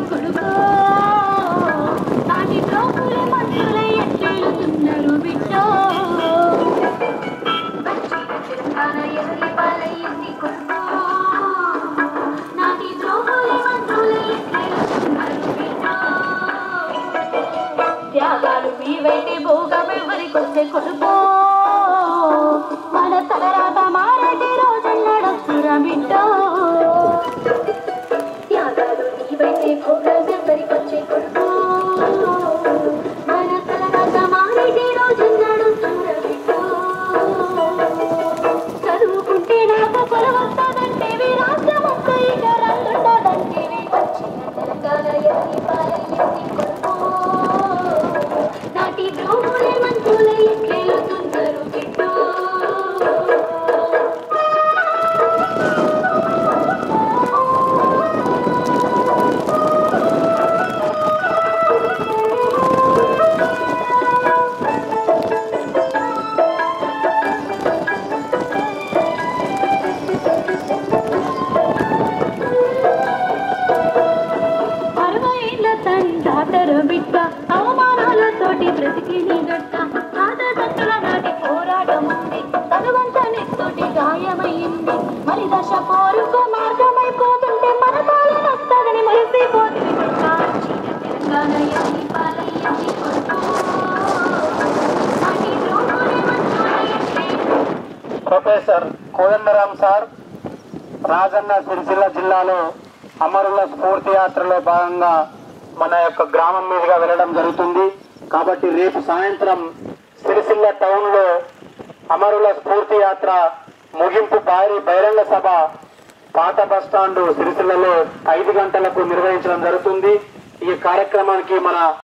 కొడుకో నాటి ద్రోపుల మంచుల ఎట్లేలుతున్నారు బిడ్డో తెలంగాణ ఎవరి పాలయ్యింది కొడుకో నాటి ద్రోపుల మంచుల ఎట్లేలుతున్నారు బిడ్డో త్యాగాలు మీవైతే భోగమెవరికొచ్చే కొడుకో మన తలరాత మారేటి రోజున్నడొస్తురా బిడ్డో త్యాగాలు నీవైతే భోగమెవరికొచ్చే కొడుకో మన తలరాత మారేటి రోజున్నడొస్తురా బిడ్డో చదువుకుంటే నాకు కొలవస్తాదంటేవి రాష్ట్రమంతా ఇక రంగుండదంటేవి వచ్చిన తెలంగాణ ఎవరి పాలయ్యింది కొడుకో నాటి ద్రోహులే మంచులే ఎట్లేలుతుందరు బిడ్డో అరవై ఏళ్ళ తండ్రి బిడ్డ అవమానాలతోటి బ్రతికి గట్ట ఆదశక్తుల నాటి పోరాటం ఉంది తనువంత నెత్తోటి గాయమైంది మరి దశ పోరుకు మార్గమైపోతుంటే మన పాలన వస్తుందని మరిసిపోతుంది బిడ్డ తెలంగాణ ఎన్ని పాలయ్యింది కొడుకో. నాటి ద్రోణులే మంచుల ఎట్లే ప్రొఫెసర్ కోదండరాం సార్ రాజన్న సిరిసిల్ల జిల్లాలో అమరుల స్ఫూర్తి యాత్రలో భాగంగా మన యొక్క గ్రామం మీదుగా వెళ్ళడం జరుగుతుంది కాబట్టి రేపు సాయంత్రం సిరిసిల్ల టౌన్ లో అమరుల స్ఫూర్తి యాత్ర ముగింపు భారీ బహిరంగ సభ పాత బస్టాండ్ సిరిసిల్లలో ఐదు గంటలకు నిర్వహించడం జరుగుతుంది ఈ కార్యక్రమానికి మన